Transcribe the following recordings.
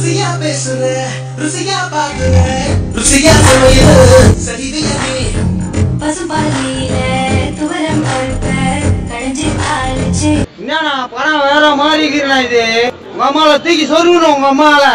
ருசியா பேசுற ருசியா பாக்குற ருசியா சமையல் சரிதையமே பசும்பாலில துவரம் பருப்ப கழிஞ்சு தாளிச்சு என்னண்ணா படம் வேற மாதிரி இருக்கிறா இது உங்க அம்மால தூக்கி சொருகணும் உங்க அம்மால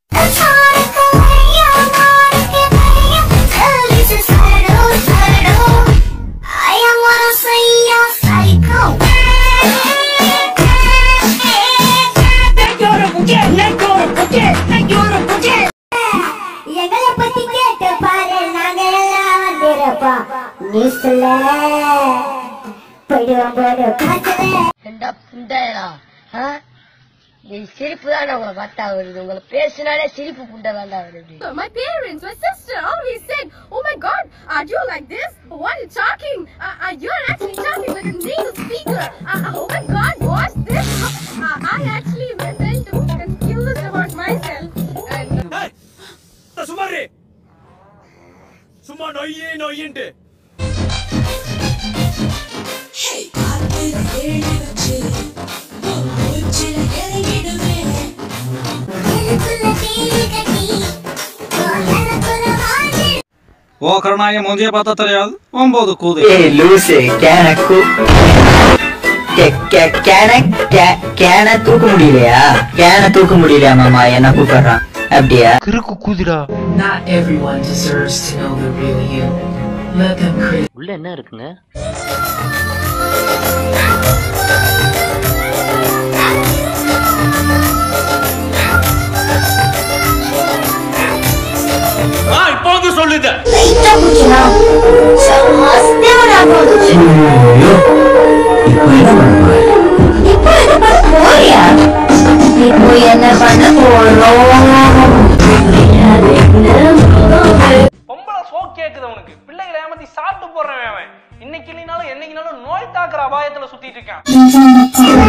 எங்களை பத்தி கேட்டு பாரு நாங்க எல்லாம் வந்திருப்போம் நியூஸ்ல போயிடுவோம் போது காத்துல ஏண்டா புண்டையடா ஆ? நீ சிரிப்பு தான் உங்களை பார்த்தா வருது உங்களை பேசினாலே சிரிப்பு புண்டை தாண்டா வருது My parents, my sister always said, "Oh my God, are you like this? What are you talking? Uh, uh, you're actually talking like a native speaker. Uh, uh, oh my God, what's this?" Uh, I actually went into confused about myself. And சுமாரே சும்மா நொய்யே நொய்யின்ட்டு ஓக்கறனாய முந்தைய பார்த்தா தெரியாது ஒன்பது கூது ஏய் லூசு கேன கூ K- K- கேன K- கேன தூக்க முடியலையா கேன தூக்க முடியலையா மாமா என்ன கூப்பிடுறான் அப்படியா Not everyone deserves to know the real you. Let them create. உள்ள என்ன இருக்குங்க இப்போ வந்து சொல்லுத ஐயோ, இப்போ என்ன பண்ண போறியா இப்போ என்ன பண்ண போறோம் பொம்பளை சோ கேக்குது அவனுக்கு பிள்ளைகளை ஏமாத்தி சாப்பிட்டு போடுறவன் அவன் இன்னைக்கு இல்லைனாலும் என்னைக்குனாலும் நோய் தாக்குற அபாயத்துல சுத்திட்டு இருக்கான்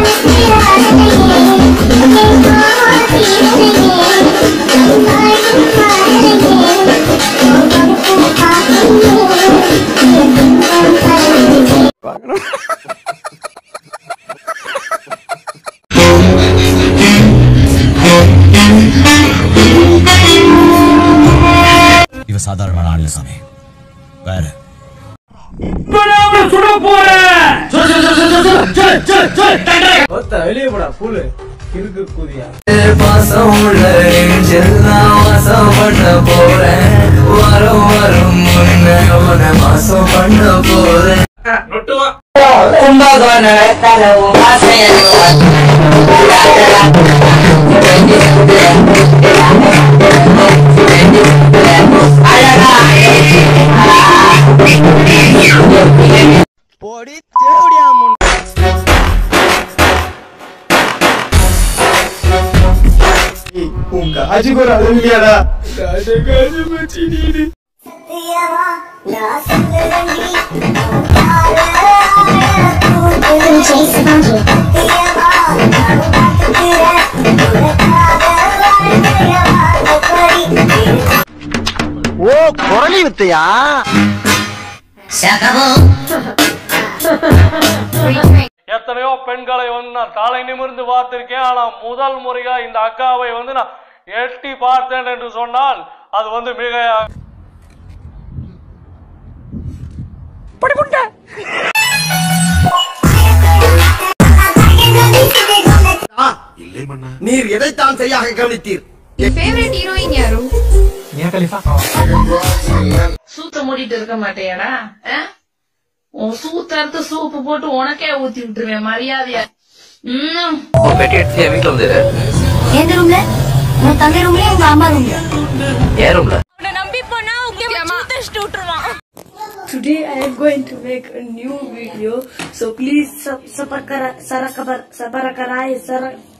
இவ சாதாரண ஆள் இல்ல சாமி வேற சுட போறேன் வெளியே போடா பூலு இருக்கு கூதியா பாசம் உள்ள நெஞ்செல்லாம் வாசம் பண்ண போறேன் வரும் வரும் முன்ன உன மாசம் பண்ண போறேன் போடி தேவடியா முன் உங்க அஜிகோர அழுவியாடா காஜு காஜு மச்சி நீடு ஓ குரலி வித்தையா எத்தனையோ பெண்களை வந்து நான் தலை நிமிர்ந்து பார்த்திருக்கேன் ஆனா முதல் முறையா இந்த அக்காவை வந்து நான் எட்டி பார்த்தேன் என்று சொன்னால் அது வந்து மிக நீர் எதைத்தான் சரியாக கவனித்தீர் favorite heroine யாரு சூத்த மூடிட்டு இருக்க மாட்டேயாடா ஆ? உன் சூத்த அறுத்து சூப்பு போட்டு உனக்கே ஊத்தி விட்டுருவேன் மரியாதையா ம் பெட்டி எடுத்து என் வீட்டுல வந்து எந்த ரூம்ல உங்க தங்க ரூம்ல உங்க அம்மா ரூம்ல ஏன் ரூம்ல Today I am going to make a new video, so please sub subscribe, subscribe, subscribe,